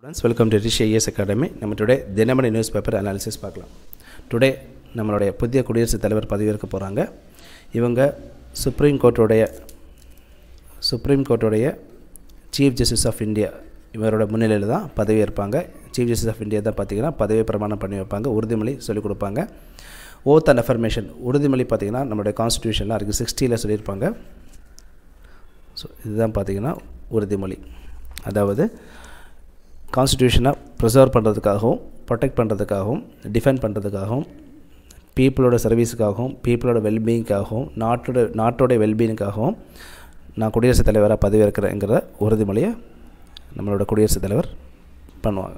friends welcome to Rishi IAS academy நம்ம today Dinamani news paper analysis பார்க்கலாம் today நம்மளுடைய புதிய குடியரசுத் தலைவர் பதவியேற்க போகிறாங்க இவங்க சுப்ரீம் கோர்ட்டுடைய சுப்ரீம் கோர்ட்டுடைய சீஃப் ஜஸ்டிஸ் ஆஃப் இந்தியா இவரோட முன்னிலையில் தான் பதவியேற்பாங்க சீஃப் ஜஸ்டிஸ் ஆஃப் இந்தியா தான் பார்த்திங்கன்னா பதவி பிரமாணம் பண்ணி வைப்பாங்க உறுதிமொழி சொல்லிக் கொடுப்பாங்க ஓத் அண்ட் அஃபர்மேஷன் உறுதிமொழி பார்த்திங்கன்னா நம்மளுடைய கான்ஸ்டியூஷனில் இருக்குது சிக்ஸ்டியில் சொல்லியிருப்பாங்க ஸோ இதுதான் பார்த்திங்கன்னா உறுதிமொழி அதாவது கான்ஸ்டியூஷனை ப்ரிசர்வ் பண்ணுறதுக்காகவும் ப்ரொடெக்ட் பண்ணுறதுக்காகவும் டிஃபெண்ட் பண்ணுறதுக்காகவும் பீப்புளோட சர்வீஸுக்காகவும் பீப்புளோட வெல்பீயிங்காகவும் நாட்டோட நாட்டோட வெல்பீயிங்காகவும் நான் குடியரசுத் தலைவராக பதவியேற்கிறேங்கிற உறுதிமொழியை நம்மளோட குடியரசுத் தலைவர் பண்ணுவாங்க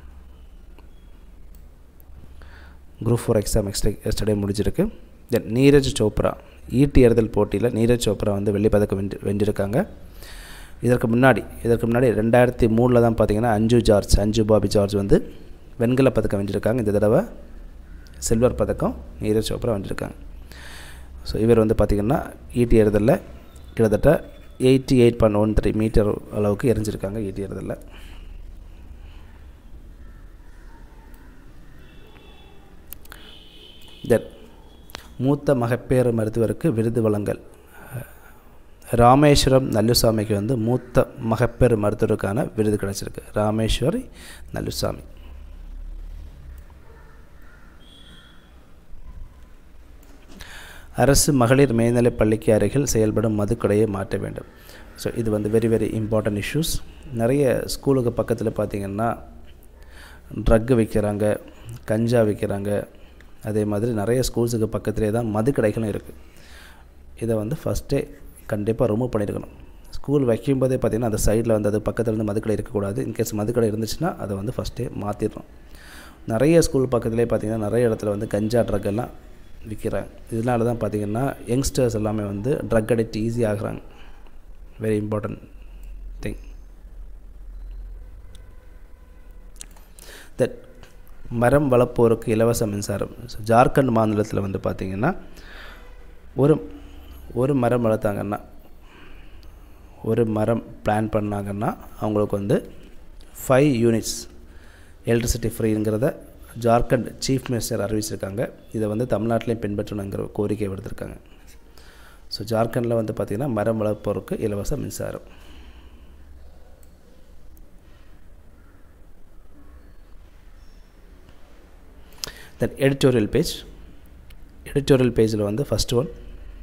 குரூப் ஃபோர் எக்ஸாம் எக்ஸ்டே எஸ்டர்டே முடிஞ்சிருக்கு தென் நீரஜ் சோப்ரா ஈட்டி எறிதல் போட்டியில் நீரஜ் சோப்ரா வந்து வெள்ளிப்பதக்கம் வென்று வென்றிருக்காங்க இதற்கு முன்னாடி இதற்கு முன்னாடி ரெண்டாயிரத்தி மூணில் தான் பார்த்தீங்கன்னா அஞ்சு ஜார்ஜ் அஞ்சு பாபி ஜார்ஜ் வந்து வெண்கல பதக்கம் வென்றிருக்காங்க இந்த தடவை சில்வர் பதக்கம் நீரஜ் சோப்ரா வென்றிருக்காங்க ஸோ இவர் வந்து பார்த்திங்கன்னா ஈட்டி எறிதலில் கிட்டத்தட்ட eighty eight point one three meter அளவுக்கு எரிஞ்சிருக்காங்க ஈட்டி எறிதலில் தென் மூத்த மகப்பேறு மருத்துவருக்கு விருது வழங்கல் ராமேஸ்வரம் நல்லுசாமிக்கு வந்து மூத்த மகப்பேறு மருத்துவருக்கான விருது கிடச்சிருக்கு ராமேஸ்வரி நல்லுசாமி அரசு மகளிர் மேல்நிலைப் பள்ளிக்கு அருகில் செயல்படும் மதுக்கடையை மாற்ற வேண்டும் ஸோ இது வந்து வெரி வெரி இம்பார்ட்டன்ட் இஷ்யூஸ் நிறைய ஸ்கூலுக்கு பக்கத்தில் பார்த்திங்கன்னா ட்ரக்கு விற்கிறாங்க கஞ்சா விற்கிறாங்க அதே மாதிரி நிறைய ஸ்கூல்ஸுக்கு பக்கத்துலேயே தான் மதுக்கடைகளும் இருக்குது இதை வந்து ஃபஸ்ட்டே கண்டிப்பாக ரிமூவ் பண்ணியிருக்கணும் ஸ்கூல் வைக்கும்போதே பார்த்திங்கன்னா அந்த சைடில் வந்து அது பக்கத்தில் வந்து மதுக்கடை இருக்கக்கூடாது இன்கேஸ் மதுக்கடை இருந்துச்சுன்னா அதை வந்து ஃபஸ்ட்டே மாற்றிடணும் நிறைய ஸ்கூல் பக்கத்துலேயே பார்த்திங்கன்னா நிறைய இடத்துல வந்து கஞ்சா ட்ரக் எல்லாம் விற்கிறாங்க இதனால தான் பார்த்திங்கன்னா யங்ஸ்டர்ஸ் எல்லாமே வந்து ட்ரக் அடிக்ட் ஈஸி ஆகுறாங்க வெரி இம்பார்ட்டன்ட் திங் தட் மரம் வளர்ப்போருக்கு இலவச மின்சாரம் ஸோ ஜார்க்கண்ட் மாநிலத்தில் வந்து பார்த்திங்கன்னா ஒரு ஒரு மரம் வளர்த்தாங்கன்னா ஒரு மரம் பிளான் பண்ணாங்கன்னா அவங்களுக்கு வந்து ஃபைவ் யூனிட்ஸ் எலக்ட்ரிசிட்டி ஃப்ரீங்கிறத ஜார்க்கண்ட் சீஃப் மினிஸ்டர் அறிவிச்சிருக்காங்க இதை வந்து தமிழ்நாட்டிலையும் பின்பற்றணுங்கிற கோரிக்கை விடுத்திருக்காங்க ஸோ ஜார்க்கண்டில் வந்து பார்த்திங்கன்னா மரம் வளர்ப்போருக்கு இலவச மின்சாரம் தென் எடிட்டோரியல் பேஜ் எடிட்டோரியல் பேஜில் வந்து ஃபஸ்ட் ஒன்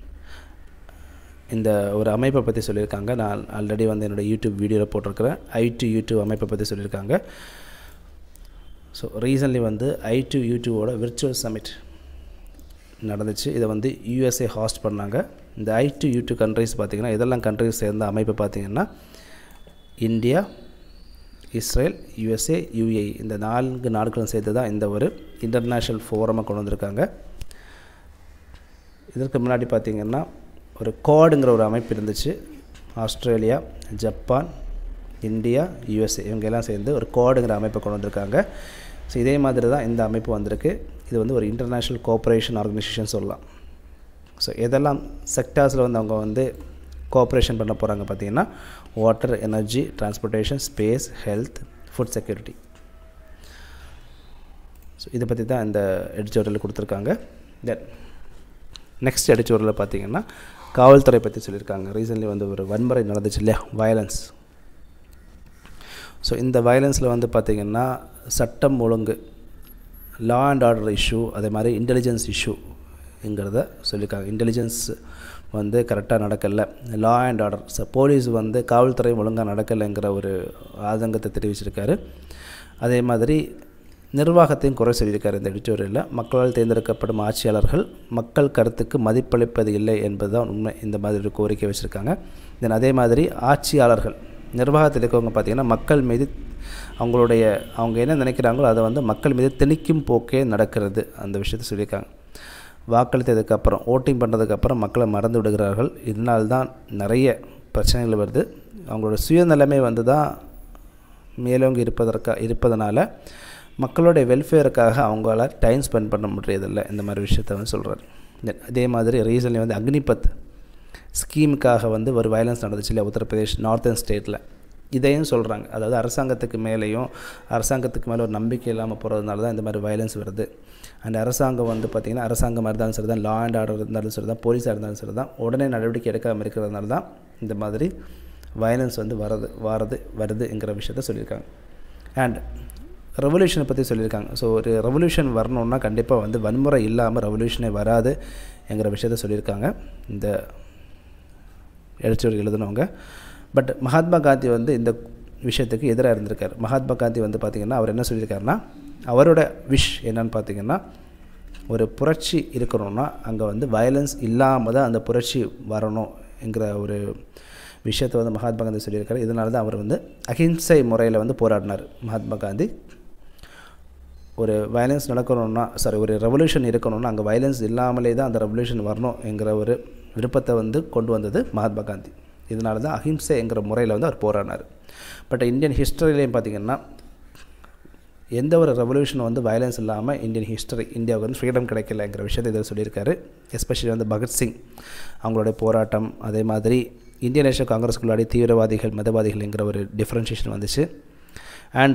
இந்த ஒரு அமைப்பை பற்றி சொல்லியிருக்காங்க நான் ஆல்ரெடி வந்து என்னோடய யூடியூப் வீடியோவில் போட்டிருக்கிறேன் ஐ டு யூடியூப் அமைப்பை பற்றி சொல்லியிருக்காங்க ஸோ ரீசன்ட்லி வந்து ஐ டு யூடியூவோட விர்ச்சுவல் சமிட் நடந்துச்சு இதை வந்து யூஎஸ்ஏ ஹாஸ்ட் பண்ணாங்க இந்த ஐ டு யூடியூப் கண்ட்ரிஸ் பார்த்திங்கன்னா இதெல்லாம் கண்ட்ரிஸ் சேர்ந்த அமைப்பு பார்த்திங்கன்னா இந்தியா இஸ்ரேல் யுஎஸ்ஏ யுஏஇ இந்த நான்கு நாடுகளும் சேர்த்து தான் இந்த ஒரு இன்டர்நேஷ்னல் ஃபோரமாக கொண்டு வந்திருக்காங்க இதற்கு முன்னாடி பார்த்திங்கன்னா ஒரு கோடுங்கிற ஒரு அமைப்பு இருந்துச்சு ஆஸ்திரேலியா ஜப்பான் இந்தியா யுஎஸ்ஏ இவங்க எல்லாம் சேர்ந்து ஒரு கோடுங்கிற அமைப்பை கொண்டு வந்திருக்காங்க ஸோ இதே மாதிரி தான் இந்த அமைப்பு வந்திருக்கு இது வந்து ஒரு இன்டர்நேஷ்னல் கோஆப்ரேஷன் ஆர்கனைசேஷன் சொல்லலாம் ஸோ எதெல்லாம் செக்டார்ஸில் வந்து அவங்க வந்து கோஆப்ரேஷன் பண்ண போகிறாங்க பார்த்திங்கன்னா water energy transportation space health food security so இதை பற்றி தான் இந்த எடிச்சோரில் கொடுத்துருக்காங்க தென் நெக்ஸ்ட் எடிச்சோரில் பார்த்திங்கன்னா காவல்துறை பற்றி சொல்லியிருக்காங்க ரீசன்ட்லி வந்து ஒரு வன்முறை நடந்துச்சு இல்லையா வயலன்ஸ் ஸோ இந்த வயலன்ஸில் வந்து பார்த்திங்கன்னா சட்டம் ஒழுங்கு லா அண்ட் ஆர்டர் இஷ்யூ அதே மாதிரி இன்டெலிஜென்ஸ் இஷ்யூங்கிறத சொல்லியிருக்காங்க இன்டெலிஜென்ஸ் வந்து கரெக்டாக நடக்கலை law and order so police வந்து காவல்துறை ஒழுங்காக நடக்கலைங்கிற ஒரு ஆதங்கத்தை தெரிவிச்சிருக்காரு அதே மாதிரி நிர்வாகத்தையும் குறை சொல்லியிருக்காரு இந்த எடிட்டோரியலில் மக்களால் தேர்ந்தெடுக்கப்படும் ஆட்சியாளர்கள் மக்கள் கருத்துக்கு மதிப்பளிப்பது இல்லை என்பது தான் உண்மை இந்த மாதிரி ஒரு கோரிக்கை வச்சுருக்காங்க தென் அதே மாதிரி ஆட்சியாளர்கள் நிர்வாகத்தில் இருக்கவங்க பார்த்திங்கன்னா மக்கள் மீது அவங்களுடைய அவங்க என்ன நினைக்கிறாங்களோ அதை வந்து மக்கள் மீது திணிக்கும் போக்கே நடக்கிறது அந்த விஷயத்தை சொல்லியிருக்காங்க வாக்களித்ததுக்கப்புறம் ஓட்டிங் பண்ணுறதுக்கப்புறம் மக்களை மறந்து விடுகிறார்கள் இதனால் தான் நிறைய பிரச்சனைகள் வருது அவங்களோட சுயநிலைமை வந்து தான் மேலோங்கி இருப்பதற்கா இருப்பதனால மக்களுடைய வெல்ஃபேருக்காக அவங்களால டைம் ஸ்பெண்ட் பண்ண முடியதில்லை இந்த மாதிரி விஷயத்த வந்து சொல்கிறார் அதே மாதிரி ரீசன்லி வந்து அக்னிபத் ஸ்கீமுக்காக வந்து ஒரு வயலன்ஸ் நடந்துச்சு இல்லையா உத்தரப்பிரதேஷ் நார்த்தன் ஸ்டேட்டில் இதையும் சொல்கிறாங்க அதாவது அரசாங்கத்துக்கு மேலேயும் அரசாங்கத்துக்கு மேலே ஒரு நம்பிக்கை இல்லாமல் போகிறதுனால தான் இந்த மாதிரி வயலன்ஸ் வருது அண்ட் அரசாங்கம் வந்து பார்த்திங்கன்னா அரசாங்கமாக இருந்தாலும் சரி தான் லா அண்ட் ஆர்டர் இருந்தாலும் சரி தான் போலீஸாக இருந்தாலும் சரி தான் உடனே நடவடிக்கை எடுக்காமல் இருக்கிறதுனால தான் இந்த மாதிரி வயலன்ஸ் வந்து வரது வரது வருதுங்கிற விஷயத்த சொல்லியிருக்காங்க அண்ட் ரெவல்யூஷனை பற்றி சொல்லியிருக்காங்க ஸோ ஒரு ரெவல்யூஷன் வரணுன்னா கண்டிப்பாக வந்து வன்முறை இல்லாமல் ரெவல்யூஷனே வராது என்கிற விஷயத்த சொல்லியிருக்காங்க இந்த எழுச்சியோடு எழுதினவங்க பட் மகாத்மா காந்தி வந்து இந்த விஷயத்துக்கு எதிராக இருந்திருக்கார் மகாத்மா காந்தி வந்து பார்த்திங்கன்னா அவர் என்ன சொல்லியிருக்காருன்னா அவரோட விஷ் என்னன்னு பார்த்தீங்கன்னா ஒரு புரட்சி இருக்கணும்னா அங்கே வந்து வயலன்ஸ் இல்லாமல் தான் அந்த புரட்சி வரணுங்கிற ஒரு விஷயத்தை வந்து மகாத்மா காந்தி சொல்லியிருக்காரு இதனால தான் அவர் வந்து அஹிம்சை முறையில் வந்து போராடினார் மகாத்மா காந்தி ஒரு வயலன்ஸ் நடக்கணும்னா சாரி ஒரு ரெவல்யூஷன் இருக்கணும்னா அங்கே வயலன்ஸ் இல்லாமலே தான் அந்த ரெவல்யூஷன் வரணுங்கிற ஒரு விருப்பத்தை வந்து கொண்டு வந்தது மகாத்மா காந்தி இதனால தான் அஹிம்சைங்கிற முறையில் வந்து அவர் போராடினார் பட் இந்தியன் ஹிஸ்டரிலையும் பார்த்திங்கன்னா எந்த ஒரு ரெவல்யூஷன் வந்து வயலன்ஸ் இல்லாமல் இந்தியன் ஹிஸ்டரி இந்தியாவுக்கு வந்து ஃப்ரீடம் கிடைக்கலங்கிற விஷயத்தை இதில் சொல்லியிருக்காரு எஸ்பெஷலி வந்து பகத்சிங் அவங்களுடைய போராட்டம் அதே மாதிரி இந்தியன் நேஷனல் காங்கிரஸ்குள்ளாடி தீவிரவாதிகள் மதவாதிகள்ங்கிற ஒரு டிஃப்ரென்ஷியேஷன் வந்துச்சு அண்ட்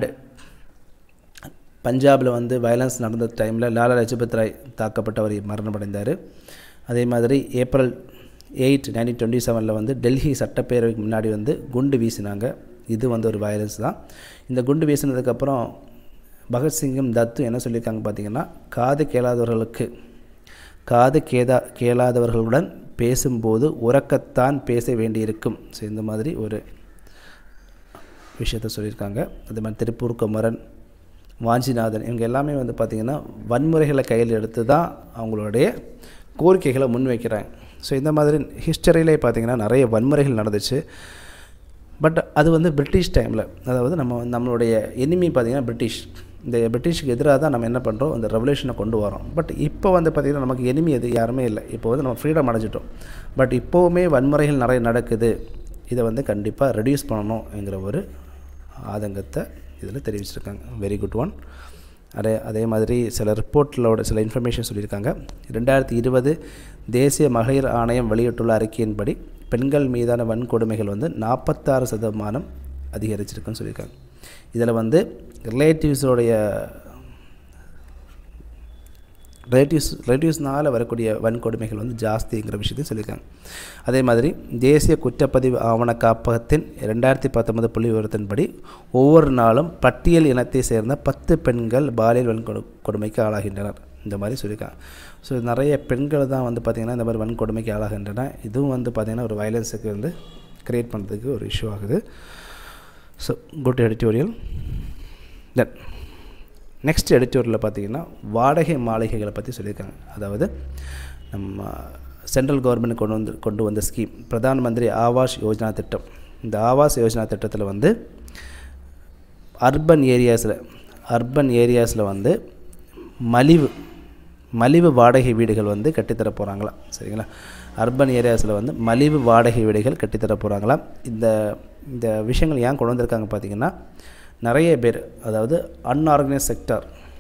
பஞ்சாபில் வந்து வயலன்ஸ் நடந்த டைமில் லாலா லஜபத் ராய் தாக்கப்பட்டவர் மரணமடைந்தார் அதே மாதிரி ஏப்ரல் எயிட் நைன்டீன் டுவெண்ட்டி செவனில் வந்து டெல்லி சட்டப்பேரவைக்கு முன்னாடி வந்து குண்டு வீசினாங்க இது வந்து ஒரு வயலன்ஸ் தான் இந்த குண்டு வீசினதுக்கப்புறம் பகத்சிங்கும் தத்தும் என்ன சொல்லியிருக்காங்க பார்த்தீங்கன்னா காது கேளாதவர்களுக்கு காது கேதா கேளாதவர்களுடன் பேசும்போது உறக்கத்தான் பேச வேண்டியிருக்கும் ஸோ இந்த மாதிரி ஒரு விஷயத்த சொல்லியிருக்காங்க அதே மாதிரி திருப்பூர் குமரன் வாஞ்சிநாதன் இவங்க எல்லாமே வந்து பார்த்திங்கன்னா வன்முறைகளை கையில் எடுத்து தான் அவங்களுடைய கோரிக்கைகளை முன்வைக்கிறாங்க ஸோ இந்த மாதிரி ஹிஸ்டரியிலே பார்த்திங்கன்னா நிறைய வன்முறைகள் நடந்துச்சு பட் அது வந்து பிரிட்டிஷ் டைமில் அதாவது நம்ம நம்மளுடைய எனிமி பார்த்திங்கன்னா பிரிட்டிஷ் இந்த பிரிட்டிஷ்க்கு எதிராக தான் நம்ம என்ன பண்ணுறோம் இந்த ரெவல்யூஷனை கொண்டு வரோம் பட் இப்போ வந்து பார்த்திங்கன்னா நமக்கு எனிமி எது யாருமே இல்லை இப்போ வந்து நம்ம ஃப்ரீடம் அடைஞ்சிட்டோம் பட் இப்போவுமே வன்முறைகள் நிறைய நடக்குது இதை வந்து கண்டிப்பாக ரெடியூஸ் பண்ணணுங்கிற ஒரு ஆதங்கத்தை இதில் தெரிவிச்சிருக்காங்க வெரி குட் ஒன் அதே அதே மாதிரி சில ரிப்போர்ட்டிலோட சில இன்ஃபர்மேஷன் சொல்லியிருக்காங்க ரெண்டாயிரத்தி இருபது தேசிய மகளிர் ஆணையம் வெளியிட்டுள்ள அறிக்கையின்படி பெண்கள் மீதான வன்கொடுமைகள் வந்து நாற்பத்தாறு சதமானம் அதிகரிச்சிருக்குன்னு சொல்லியிருக்காங்க இதில் வந்து ரிலேட்டிவ்ஸோடைய ரிலேட்டிவ்ஸ் ரிலேட்டிவ்ஸ்னால் வரக்கூடிய வன்கொடுமைகள் வந்து ஜாஸ்திங்கிற விஷயத்தையும் சொல்லியிருக்காங்க அதே மாதிரி தேசிய குற்றப்பதிவு ஆவண காப்பகத்தின் ரெண்டாயிரத்தி பத்தொன்பது புள்ளி விவரத்தின்படி ஒவ்வொரு நாளும் பட்டியல் இனத்தை சேர்ந்த பத்து பெண்கள் பாலியல் வன்கொடு கொடுமைக்கு ஆளாகின்றனர் இந்த மாதிரி சொல்லியிருக்காங்க ஸோ நிறைய பெண்கள் தான் வந்து பார்த்திங்கன்னா இந்த மாதிரி வன்கொடுமைக்கு ஆளாகின்றன இதுவும் வந்து பார்த்திங்கன்னா ஒரு வயலன்ஸுக்கு வந்து க்ரியேட் பண்ணுறதுக்கு ஒரு இஷ்யூ ஆகுது so good editorial then next எடிட்டோரியலில் பார்த்தீங்கன்னா வாடகை மாளிகைகளை பற்றி சொல்லியிருக்காங்க அதாவது நம்ம சென்ட்ரல் கவர்மெண்ட் கொண்டு வந்து கொண்டு வந்த ஸ்கீம் பிரதான் மந்திரி ஆவாஸ் யோஜனா திட்டம் இந்த ஆவாஸ் யோஜனா திட்டத்தில் வந்து அர்பன் ஏரியாஸில் அர்பன் ஏரியாஸில் வந்து மலிவு மலிவு வாடகை வீடுகள் வந்து கட்டித்தர போகிறாங்களாம் சரிங்களா அர்பன் ஏரியாஸில் வந்து மலிவு வாடகை வீடுகள் கட்டித்தர போகிறாங்களாம் இந்த இந்த விஷயங்கள் ஏன் கொண்டு வந்திருக்காங்க பார்த்திங்கன்னா நிறைய பேர் அதாவது அன்ஆர்கனைஸ் செக்டர்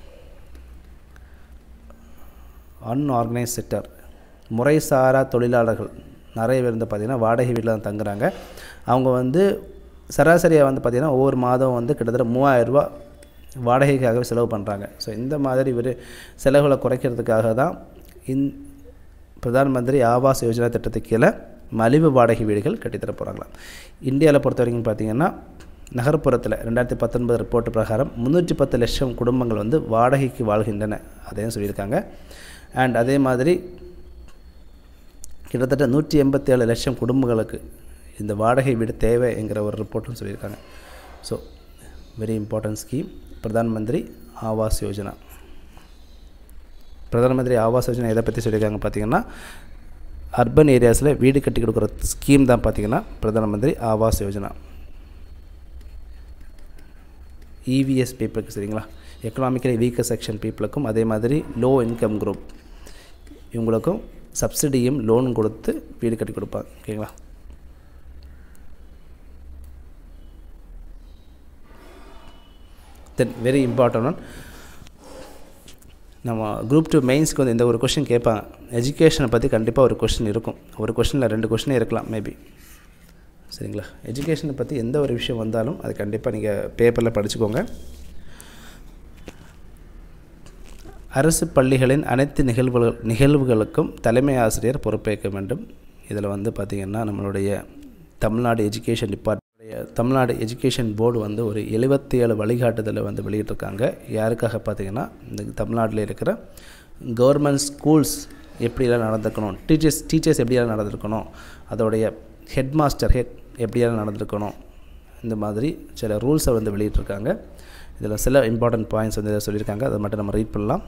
அன்ஆர்கனைஸ் செக்டர் முறைசாரா தொழிலாளர்கள் நிறைய பேர் வந்து பார்த்திங்கன்னா வாடகை வீட்டில் தான் தங்குறாங்க அவங்க வந்து சராசரியாக வந்து பார்த்திங்கன்னா ஒவ்வொரு மாதம் வந்து கிட்டத்தட்ட மூவாயிரரூபா வாடகைக்காகவே செலவு பண்ணுறாங்க ஸோ இந்த மாதிரி ஒரு செலவுகளை குறைக்கிறதுக்காக தான் இந் பிரதான் மந்திரி ஆவாஸ் யோஜனா திட்டத்துக்கு கீழே மலிவு வாடகை வீடுகள் கட்டித்தர போகிறாங்களாம் இந்தியாவில் பொறுத்த வரைக்கும் பார்த்திங்கன்னா நகர்ப்புறத்தில் ரெண்டாயிரத்தி பத்தொன்பது ரிப்போர்ட் பிரகாரம் முந்நூற்றி பத்து லட்சம் குடும்பங்கள் வந்து வாடகைக்கு வாழ்கின்றன அதையும் சொல்லியிருக்காங்க அண்ட் அதே மாதிரி கிட்டத்தட்ட நூற்றி எண்பத்தி ஏழு லட்சம் குடும்பங்களுக்கு இந்த வாடகை வீடு தேவைங்கிற ஒரு ரிப்போர்ட்டும் சொல்லியிருக்காங்க so very important scheme Pradhan Mantri Awas Yojana Pradhan Mantri Awas Yojana எதை பற்றி சொல்லியிருக்காங்க பார்த்தீங்கன்னா அர்பன் ஏரியாஸில் வீடு கட்டி கொடுக்குற ஸ்கீம் தான் பார்த்தீங்கன்னா பிரதான் மந்திரி ஆவாஸ் யோஜனா இவிஎஸ் பீப்புளுக்கு சரிங்களா எக்கனாமிக்கலி வீக்கர் செக்ஷன் பீப்புளுக்கும் அதே மாதிரி லோ இன்கம் குரூப் இவங்களுக்கும் சப்சிடியும் லோன் கொடுத்து வீடு கட்டி கொடுப்பாங்க ஓகேங்களா தென் வெரி இம்பார்ட்டன்ட் ஒன் நம்ம குரூப் டூ மெயின்ஸ்க்கு வந்து இந்த ஒரு கொஷின் கேட்பாங்க எஜுகேஷனை பற்றி கண்டிப்பாக ஒரு கொஷின் இருக்கும் ஒரு கொஷினில் ரெண்டு கொஷினே இருக்கலாம் மேபி சரிங்களா எஜுகேஷனை பற்றி எந்த ஒரு விஷயம் வந்தாலும் அது கண்டிப்பாக நீங்கள் பேப்பரில் படிச்சுக்கோங்க அரசு பள்ளிகளின் அனைத்து நிகழ்வுகள் நிகழ்வுகளுக்கும் தலைமை ஆசிரியர் பொறுப்பேற்க வேண்டும் இதில் வந்து பார்த்திங்கன்னா நம்மளுடைய Tamil Nadu education department Tamil Nadu education board வந்து ஒரு எழுபத்தி ஏழு வழிகாட்டுதலை வந்து வெளியிட்டிருக்காங்க யாருக்காக பார்த்திங்கன்னா இந்த தமிழ்நாட்டில் இருக்கிற கவர்மெண்ட் ஸ்கூல்ஸ் எப்படியெல்லாம் நடந்துக்கணும் டீச்சர்ஸ் டீச்சர்ஸ் எப்படியெல்லாம் நடந்துருக்கணும் அதோடைய ஹெட் மாஸ்டர் ஹெட் எப்படியெல்லாம் நடந்துருக்கணும் இந்த மாதிரி சில ரூல்ஸை வந்து வெளியிட்டிருக்காங்க இதில் சில இம்பார்ட்டன்ட் பாயிண்ட்ஸ் வந்து சொல்லியிருக்காங்க அதை மட்டும் நம்ம ரீட் பண்ணலாம்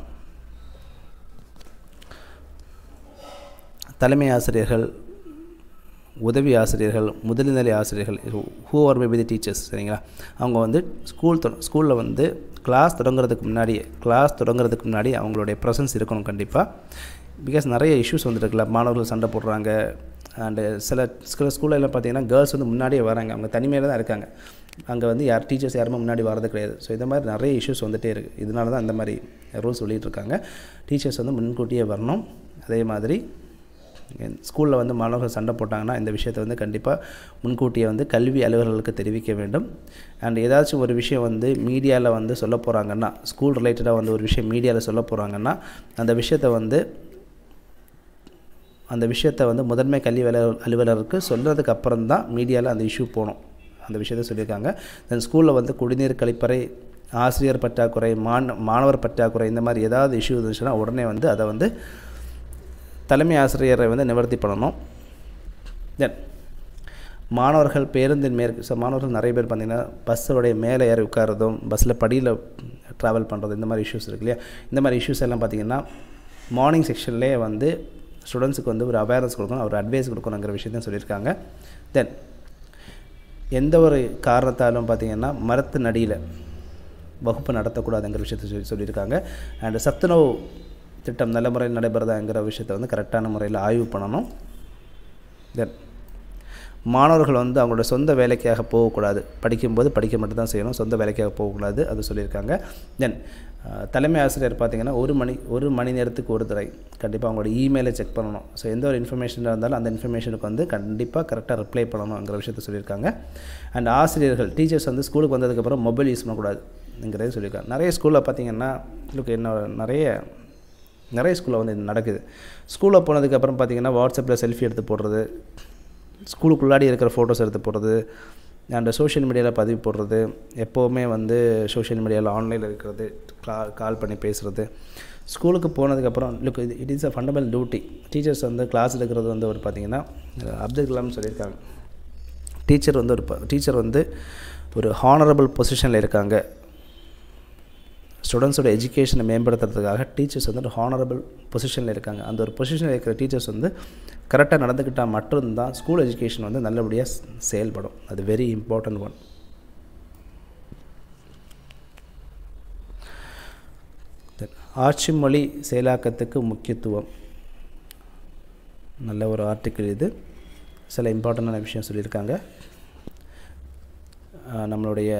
தலைமை ஆசிரியர்கள் உதவி ஆசிரியர்கள் முதல்நிலை ஆசிரியர்கள் who are maybe the teachers சரிங்களா அவங்க வந்து ஸ்கூல் தொ ஸ்கூலில் வந்து கிளாஸ் தொடங்குறதுக்கு முன்னாடி கிளாஸ் தொடங்குறதுக்கு முன்னாடி அவங்களுடைய ப்ரெசன்ஸ் இருக்கணும் கண்டிப்பாக பிகாஸ் நிறைய இஷ்யூஸ் வந்துருக்குல்ல மாணவர்கள் சண்டை போடுறாங்க அண்டு சில சில ஸ்கூலில் பார்த்தீங்கன்னா கேர்ள்ஸ் வந்து முன்னாடியே வராங்க அவங்க தனிமையில் தான் இருக்காங்க அங்கே வந்து யார் டீச்சர்ஸ் யாருமே முன்னாடி வரது கிடையாது ஸோ இந்த மாதிரி நிறைய இஷ்யூஸ் வந்துகிட்டே இருக்குது இதனால தான் அந்த மாதிரி ரூல்ஸ் சொல்லிகிட்ருக்காங்க டீச்சர்ஸ் வந்து முன்கூட்டியே வரணும் அதே மாதிரி ஸ்கூலில் வந்து மாணவர்கள் சண்டை போட்டாங்கன்னா இந்த விஷயத்தை வந்து கண்டிப்பாக முன்கூட்டியே வந்து கல்வி அலுவலர்களுக்கு தெரிவிக்க வேண்டும் அண்ட் ஏதாச்சும் ஒரு விஷயம் வந்து மீடியாவில் வந்து சொல்ல போகிறாங்கன்னா ஸ்கூல் ரிலேட்டடாக வந்து ஒரு விஷயம் மீடியாவில் சொல்ல போகிறாங்கன்னா அந்த விஷயத்தை வந்து அந்த விஷயத்தை வந்து முதன்மை கல்வி அலுவலர் அலுவலருக்கு சொல்கிறதுக்கு அப்புறம் தான் மீடியாவில் அந்த இஷ்யூ போகணும் அந்த விஷயத்த சொல்லியிருக்காங்க தென் ஸ்கூலில் வந்து குடிநீர் கழிப்பறை ஆசிரியர் பற்றாக்குறை மாண மாணவர் பற்றாக்குறை இந்த மாதிரி ஏதாவது இஷ்யூ இருந்துச்சுன்னா உடனே வந்து அதை வந்து தலைமை ஆசிரியரை வந்து நிவர்த்தி பண்ணணும் தென் மாணவர்கள் பேருந்தின் மேற்கு ஸோ மாணவர்கள் நிறைய பேர் பார்த்திங்கன்னா பஸ்ஸோடைய மேலே ஏறி உட்காரதும் பஸ்ஸில் படியில் ட்ராவல் பண்ணுறது இந்த மாதிரி இஷ்யூஸ் இருக்கு இல்லையா இந்த மாதிரி இஷ்யூஸ் எல்லாம் பார்த்திங்கன்னா மார்னிங் செக்ஷன்லேயே வந்து ஸ்டூடெண்ட்ஸுக்கு வந்து ஒரு அவேர்னஸ் கொடுக்கணும் ஒரு அட்வைஸ் கொடுக்கணுங்கிற விஷயத்தையும் சொல்லியிருக்காங்க தென் எந்த ஒரு காரணத்தாலும் பார்த்திங்கன்னா மரத்து நடியில் வகுப்பு நடத்தக்கூடாதுங்கிற விஷயத்தை சொல்லி சொல்லியிருக்காங்க அண்டு சத்துணவு திட்டம் நல்ல முறையில் நடைபெறதாங்கிற விஷயத்தை வந்து கரெக்டான முறையில் ஆய்வு பண்ணணும் தென் மாணவர்கள் வந்து அவங்களோட சொந்த வேலைக்காக போகக்கூடாது படிக்கும்போது படிக்க மட்டும் தான் செய்யணும் சொந்த வேலைக்காக போகக்கூடாது அது சொல்லியிருக்காங்க தென் தலைமை ஆசிரியர் பார்த்திங்கன்னா ஒரு மணி ஒரு மணி நேரத்துக்கு ஒரு தடவை கண்டிப்பாக அவங்களோட இமெயிலை செக் பண்ணணும் ஸோ எந்த ஒரு இன்ஃபர்மேஷன் இருந்தாலும் அந்த இன்ஃபர்மேஷனுக்கு வந்து கண்டிப்பாக கரெக்டாக ரிப்ளை பண்ணணுங்கிற விஷயத்த சொல்லியிருக்காங்க அண்ட் ஆசிரியர்கள் டீச்சர்ஸ் வந்து ஸ்கூலுக்கு வந்ததுக்கப்புறம் மொபைல் யூஸ் பண்ணக்கூடாதுங்கிறத சொல்லியிருக்காங்க நிறைய ஸ்கூலில் பார்த்திங்கன்னா இதுக்கு என்ன நிறைய நிறைய ஸ்கூலில் வந்து இது நடக்குது ஸ்கூலில் போனதுக்கப்புறம் பார்த்திங்கன்னா வாட்ஸ்அப்பில் செல்ஃபி எடுத்து போடுறது ஸ்கூலுக்குள்ளாடி இருக்கிற ஃபோட்டோஸ் எடுத்து போடுறது அண்ட் சோஷியல் மீடியாவில் பதிவு போடுறது எப்போவுமே வந்து சோஷியல் மீடியாவில் ஆன்லைனில் இருக்கிறது கால் கால் பண்ணி பேசுகிறது ஸ்கூலுக்கு போனதுக்கப்புறம் லுக் இது it is a fundamental duty teachers வந்து கிளாஸ் எடுக்கிறது வந்து ஒரு பார்த்திங்கன்னா அப்துல் கலாம்னு சொல்லியிருக்காங்க டீச்சர் வந்து ஒரு டீச்சர் வந்து ஒரு ஹானரபிள் பொசிஷனில் இருக்காங்க ஸ்டூடெண்ட்ஸோட எஜுகேஷனை மேம்படுத்துறதுக்காக டீச்சர்ஸ் வந்து ஒரு ஹானரபிள் பொசிஷனில் இருக்காங்க அந்த ஒரு பொசிஷனில் இருக்கிற டீச்சர்ஸ் வந்து கரெக்டாக நடந்துக்கிட்டால் மட்டும்தான் ஸ்கூல் எஜுகேஷன் வந்து நல்லபடியாக செயல்படும் அது வெரி இம்பார்ட்டன்ட் ஒன் ஆட்சி மொழி செயலாக்கத்துக்கு முக்கியத்துவம் நல்ல ஒரு ஆர்டிக்கிள் இது சில இம்பார்ட்டண்டான விஷயம் சொல்லியிருக்காங்க நம்மளுடைய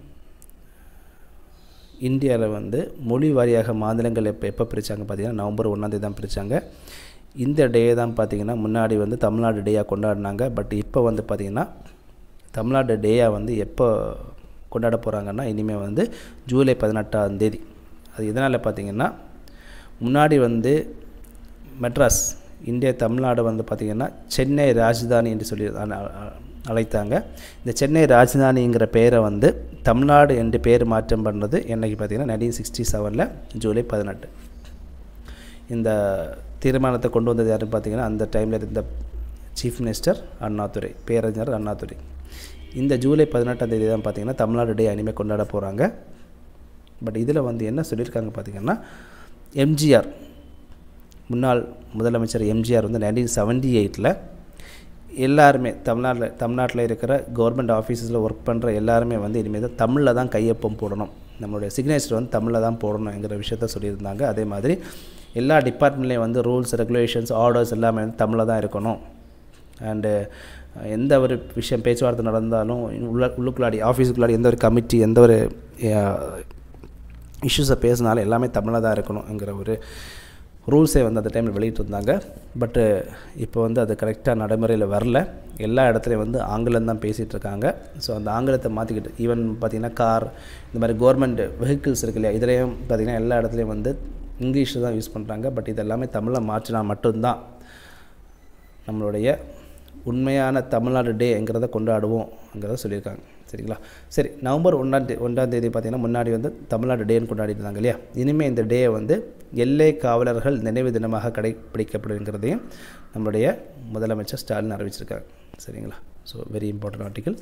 இந்தியாவில் வந்து மொழி வாரியாக மாநிலங்கள் எப்போ எப்போ பிரித்தாங்க பார்த்திங்கன்னா நவம்பர் ஒன்றாந்தேதி தான் பிரித்தாங்க இந்த டே தான் பார்த்திங்கன்னா முன்னாடி வந்து தமிழ்நாடு டேயாக கொண்டாடினாங்க பட் இப்போ வந்து பார்த்திங்கன்னா தமிழ்நாடு டேயாக வந்து எப்போ கொண்டாட போகிறாங்கன்னா இனிமேல் வந்து ஜூலை பதினெட்டாம் தேதி அது இதனால் பார்த்திங்கன்னா முன்னாடி வந்து மெட்ராஸ் இந்திய தமிழ்நாடு வந்து பார்த்திங்கன்னா சென்னை ராஜதானி என்று சொல்லி அழைத்தாங்க இந்த சென்னை ராஜதானிங்கிற பேரை வந்து தமிழ்நாடு என்று பேர் மாற்றம் பண்ணது என்னைக்கு பார்த்திங்கன்னா நைன்டீன் சிக்ஸ்டி செவனில் ஜூலை பதினெட்டு இந்த தீர்மானத்தை கொண்டு வந்தது யாருன்னு பார்த்தீங்கன்னா அந்த டைமில் இருந்த சீஃப் மினிஸ்டர் அண்ணாதுரை பேரறிஞர் அண்ணாதுரை இந்த ஜூலை பதினெட்டாம் தேதி தான் பார்த்திங்கன்னா தமிழ்நாடு டே இனிமேல் கொண்டாட போகிறாங்க பட் இதில் வந்து என்ன சொல்லியிருக்காங்க பார்த்திங்கன்னா எம்ஜிஆர் முன்னாள் முதலமைச்சர் எம்ஜிஆர் வந்து நைன்டீன் செவன்டி எயிட்டில் எல்லாருமே தமிழ்நாட்டில் தமிழ்நாட்டில் இருக்கிற கவர்மெண்ட் ஆஃபீஸஸில் ஒர்க் பண்ணுற எல்லாருமே வந்து இனிமேல் தான் தமிழில் தான் கையொப்பம் போடணும் நம்மளுடைய சிக்னேச்சர் வந்து தமிழில் தான் போடணுங்கிற விஷயத்த சொல்லியிருந்தாங்க அதே மாதிரி எல்லா டிபார்ட்மெண்ட்லேயும் வந்து ரூல்ஸ் ரெகுலேஷன்ஸ் ஆர்டர்ஸ் எல்லாமே வந்து தமிழில் தான் இருக்கணும் அண்டு எந்த ஒரு விஷயம் பேச்சுவார்த்தை நடந்தாலும் உள்ள உள்ளுக்குள்ளாடி ஆஃபீஸுக்குள்ளாடி எந்த ஒரு கமிட்டி எந்த ஒரு இஷ்யூஸை பேசினாலும் எல்லாமே தமிழில் தான் இருக்கணுங்கிற ஒரு ரூல்ஸே வந்து அந்த டைமில் வெளியிட்டிருந்தாங்க பட்டு இப்போ வந்து அது கரெக்டாக நடைமுறையில் வரல எல்லா இடத்துலையும் வந்து ஆங்கிலம் தான் பேசிகிட்டு இருக்காங்க ஸோ அந்த ஆங்கிலத்தை மாற்றிக்கிட்டு ஈவன் பார்த்திங்கன்னா கார் இந்த மாதிரி கவர்மெண்ட் வெஹிக்கிள்ஸ் இருக்கு இல்லையா இதுலேயும் பார்த்திங்கன்னா எல்லா இடத்துலையும் வந்து இங்கிலீஷ் தான் யூஸ் பண்ணுறாங்க பட் இது எல்லாமே தமிழில் மாற்றினா மட்டும்தான் நம்மளுடைய உண்மையான தமிழ்நாடு டேங்கிறத கொண்டாடுவோங்கிறத சொல்லியிருக்காங்க சரிங்களா சரி நவம்பர் ஒன்றாம் தே ஒன்றாம் தேதி பார்த்திங்கன்னா முன்னாடி வந்து தமிழ்நாடு டேன்னு கொண்டாடிட்டு இருந்தாங்க இல்லையா இனிமேல் இந்த டேயை வந்து எல்லை காவலர்கள் நினைவு தினமாக கடைப்பிடிக்கப்படுங்கிறதையும் நம்மளுடைய முதலமைச்சர் ஸ்டாலின் அறிவிச்சிருக்காங்க சரிங்களா ஸோ வெரி இம்பார்ட்டன்ட் ஆர்டிக்கல்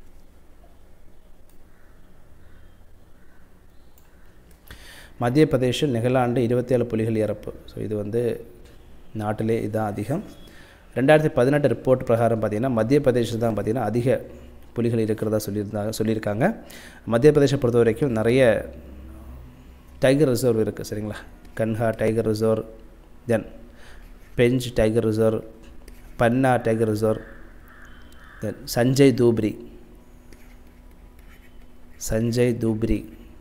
மத்திய பிரதேசில் நிகழாண்டு இருபத்தேழு புலிகள் இறப்பு ஸோ இது வந்து நாட்டிலே இதுதான் அதிகம் ரெண்டாயிரத்தி பதினெட்டு ரிப்போர்ட் பிரகாரம் பார்த்திங்கன்னா மத்திய பிரதேசம் தான் பார்த்திங்கன்னா அதிக புலிகள் இருக்கிறதா சொல்லியிருந்தாங்க சொல்லியிருக்காங்க மத்திய பிரதேசம் பொறுத்த வரைக்கும் நிறைய டைகர் ரிசர்வ் இருக்குது சரிங்களா Kanha tiger reserve then Pench tiger reserve Panna tiger reserve then Sanjay Dubri Sanjay Dubri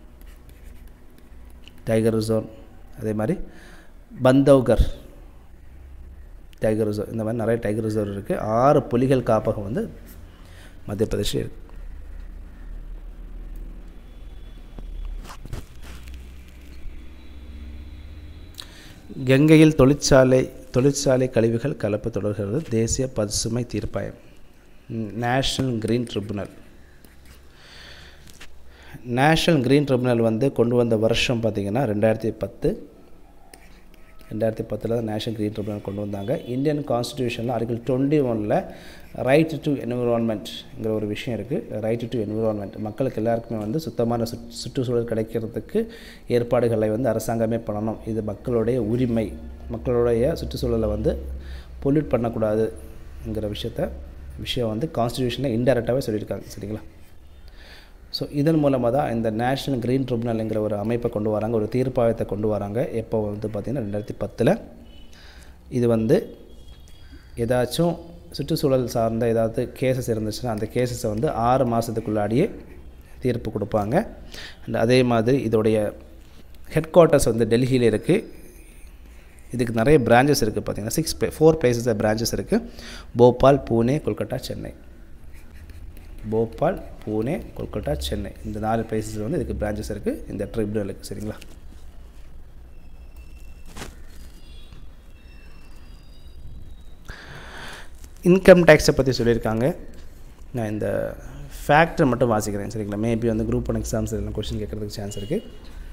tiger reserve அதே மாதிரி பந்தவ்கர் டைகர் ரிசர்வ் இந்த மாதிரி நிறைய டைகர் ரிசர்வ் இருக்குது ஆறு புலிகள் காப்பகம் வந்து மத்திய பிரதேஷ் இருக்குது கங்கையில் தொழிற்சாலை தொழிற்சாலை கழிவுகள் கலப்பு தொடர்கிறது தேசிய பசுமை தீர்ப்பாயம் national green tribunal national green tribunal வந்து கொண்டு வந்த வருஷம் பார்த்திங்கன்னா ரெண்டாயிரத்தி பத்து ரெண்டாயிரத்தி பத்தில் தான் நேஷனல் கிரீன் ட்ரிபுனல் கொண்டு வந்தாங்க இந்தியன் கான்ஸ்டியூஷனில் ஆர்டிகல் டுவெண்ட்டி ஒனில் ரைட் டு என்விரான்மெண்ட்ங்கிற ஒரு விஷயம் இருக்குது ரைட் டு என்விரான்மெண்ட் மக்களுக்கு எல்லாருக்குமே வந்து சுத்தமான சுற் சுற்றுச்சூழல் கிடைக்கிறதுக்கு ஏற்பாடுகளை வந்து அரசாங்கமே பண்ணணும் இது மக்களுடைய உரிமை மக்களுடைய சுற்றுச்சூழலை வந்து பொல்யூட் பண்ணக்கூடாதுங்கிற விஷயத்த விஷயம் வந்து கான்ஸ்டியூஷனில் இன்டெரக்டாகவே சொல்லியிருக்காங்க சரிங்களா ஸோ இதன் மூலமாக தான் இந்த நேஷ்னல் க்ரீன் ட்ரிபுனல்ங்கிற ஒரு அமைப்பை கொண்டு வராங்க ஒரு தீர்ப்பாயத்தை கொண்டு வராங்க எப்போ வந்து பார்த்திங்கன்னா ரெண்டாயிரத்தி பத்தில் இது வந்து ஏதாச்சும் சுற்றுச்சூழல் சார்ந்த ஏதாவது கேசஸ் இருந்துச்சுன்னா அந்த கேசஸை வந்து ஆறு மாதத்துக்குள்ளாடியே தீர்ப்பு கொடுப்பாங்க அண்ட் அதே மாதிரி இதோடைய ஹெட் குவார்ட்டர்ஸ் வந்து டெல்லியில் இருக்குது இதுக்கு நிறைய பிரான்ச்சஸ் இருக்குது பார்த்திங்கன்னா சிக்ஸ் ஃபோர் பிளேசஸ் பிரான்ச்சஸ் இருக்குது போபால் பூனே கொல்கட்டா சென்னை போபால் பூனே கொல்கட்டா சென்னை இந்த நாலு பிளேசஸ் வந்து இதுக்கு பிரான்ச்சஸ் இருக்குது இந்த ட்ரிபியூனலுக்கு சரிங்களா இன்கம் டேக்ஸை பற்றி சொல்லியிருக்காங்க நான் இந்த ஃபேக்டரை மட்டும் வாசிக்கிறேன் சரிங்களா மேபி வந்து குரூப் ஒன் எக்ஸாம்ஸ் இதெல்லாம் கொஷின் கேட்குறதுக்கு சான்ஸ் இருக்குது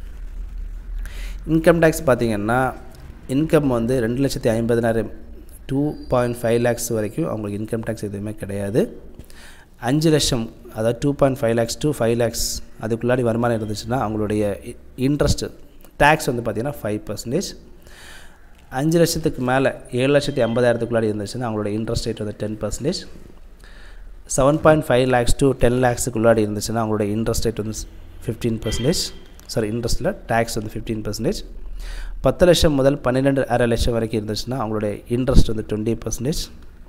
இன்கம் டேக்ஸ் பார்த்திங்கன்னா இன்கம் வந்து ரெண்டு லட்சத்தி ஐம்பதினாயிரம் டூ பாயிண்ட் ஃபைவ் லேக்ஸ் வரைக்கும் அவங்களுக்கு இன்கம் டேக்ஸ் எதுவுமே கிடையாது அஞ்சு லட்சம் அதாவது two point five lakhs two five lakhs அதுக்குள்ளாடி வருமானம் இருந்துச்சுன்னா அவங்களுடைய இன்ட்ரெஸ்ட்டு டேக்ஸ் வந்து பார்த்திங்கன்னா ஃபைவ் பர்சன்டேஜ் அஞ்சு லட்சத்துக்கு மேலே ஏழு லட்சத்தி ஐம்பதாயிரத்துக்குள்ளாடி இருந்துச்சுன்னா அவங்களோட இன்ட்ரெஸ்ட் ரேட் வந்து ten percentage seven point five lakhs to ten லேக்ஸுக்குள்ளாடி இருந்துச்சுன்னா அவங்களோட இன்ட்ரெஸ்ட் ரேட் வந்து ஃபிஃப்டீன் பர்சன்டேஜ் சாரி இன்ட்ரெஸ்ட்டில் டேக்ஸ் வந்து ஃபிஃப்டீன் பர்சன்டேஜ் பத்து லட்சம் முதல் பன்னிரெண்டு அரை லட்சம் வரைக்கும் இருந்துச்சுன்னா அவங்களுடைய இன்ட்ரெஸ்ட் வந்து twenty percentage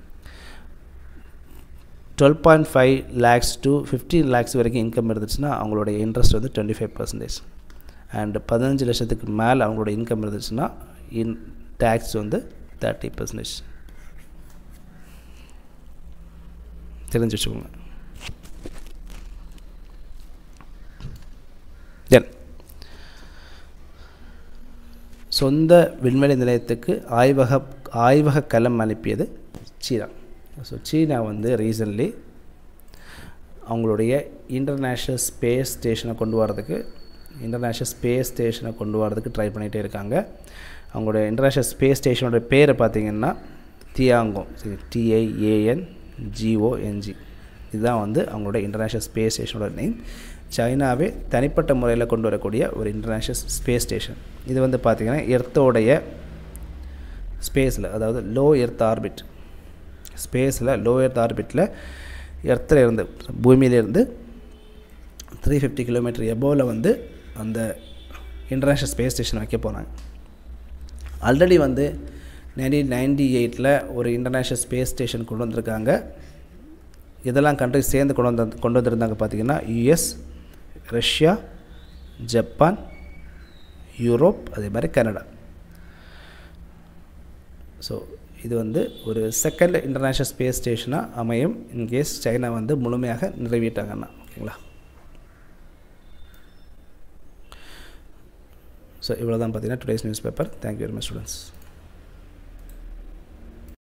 twelve point five lakhs to fifteen lakhs வரைக்கும் இன்கம் இருந்துச்சுன்னா அவங்களுடைய இன்ட்ரெஸ்ட் வந்து டுவெண்ட்டி ஃபைவ் பர்சன்டேஜ் அண்ட் பதினஞ்சு லட்சத்துக்கு மேலே அவங்களோட இன்கம் இருந்துச்சுன்னா இன் டேக்ஸ் வந்து தேர்ட்டி பர்சன்டேஜ் தெரிஞ்சு வச்சுக்கோங்க தென் சொந்த விண்வெளி நிலையத்துக்கு ஆய்வக ஆய்வக களம் அனுப்பியது சீனா ஸோ சீனா வந்து ரீசன்ட்லி அவங்களுடைய இன்டர்நேஷ்னல் ஸ்பேஸ் ஸ்டேஷனை கொண்டு வரதுக்கு இன்டர்நேஷ்னல் ஸ்பேஸ் ஸ்டேஷனை கொண்டு வரதுக்கு ட்ரை பண்ணிகிட்டே இருக்காங்க அவங்களுடைய இன்டர்நேஷ்னல் ஸ்பேஸ் ஸ்டேஷனோட பேரை பார்த்திங்கன்னா தியாங்கோ டிஐஏஎன் ஜிஓஎன்ஜி இதுதான் வந்து அவங்களோட இன்டர்நேஷ்னல் ஸ்பேஸ் ஸ்டேஷனோட நேம் சைனாவே தனிப்பட்ட முறையில் கொண்டு வரக்கூடிய ஒரு இன்டர்நேஷ்னல் ஸ்பேஸ் ஸ்டேஷன் இது வந்து பார்த்திங்கன்னா எர்த்தோடைய ஸ்பேஸில் அதாவது லோ எர்த் ஆர்பிட் ஸ்பேஸில் லோ எர்த் ஆர்பிட்டில் எர்த்தில் இருந்து பூமியிலேருந்து த்ரீ ஃபிஃப்டி கிலோமீட்டர் எபோவில் வந்து அந்த இன்டர்நேஷ்னல் ஸ்பேஸ் ஸ்டேஷன் வைக்க போகிறாங்க ஆல்ரெடி வந்து நைன்டீன் நைன்டி எயிட்டில் ஒரு இன்டர்நேஷ்னல் ஸ்பேஸ் ஸ்டேஷன் கொண்டு வந்திருக்காங்க இதெல்லாம் கண்ட்ரி சேர்ந்து கொண்டு வந்து கொண்டு வந்திருந்தாங்க பார்த்திங்கன்னா யுஎஸ் ரஷ்யா ஜப்பான் யூரோப் அதே மாதிரி கனடா ஸோ இது வந்து ஒரு செகண்ட் இன்டர்நேஷ்னல் ஸ்பேஸ் ஸ்டேஷனாக அமையும் இன்கேஸ் சைனா வந்து முழுமையாக நிறைவேற்றாங்கன்னா ஓகேங்களா ஸோ இவ்வளோ தான் பார்த்தீங்கன்னா today's news paper thank you very much students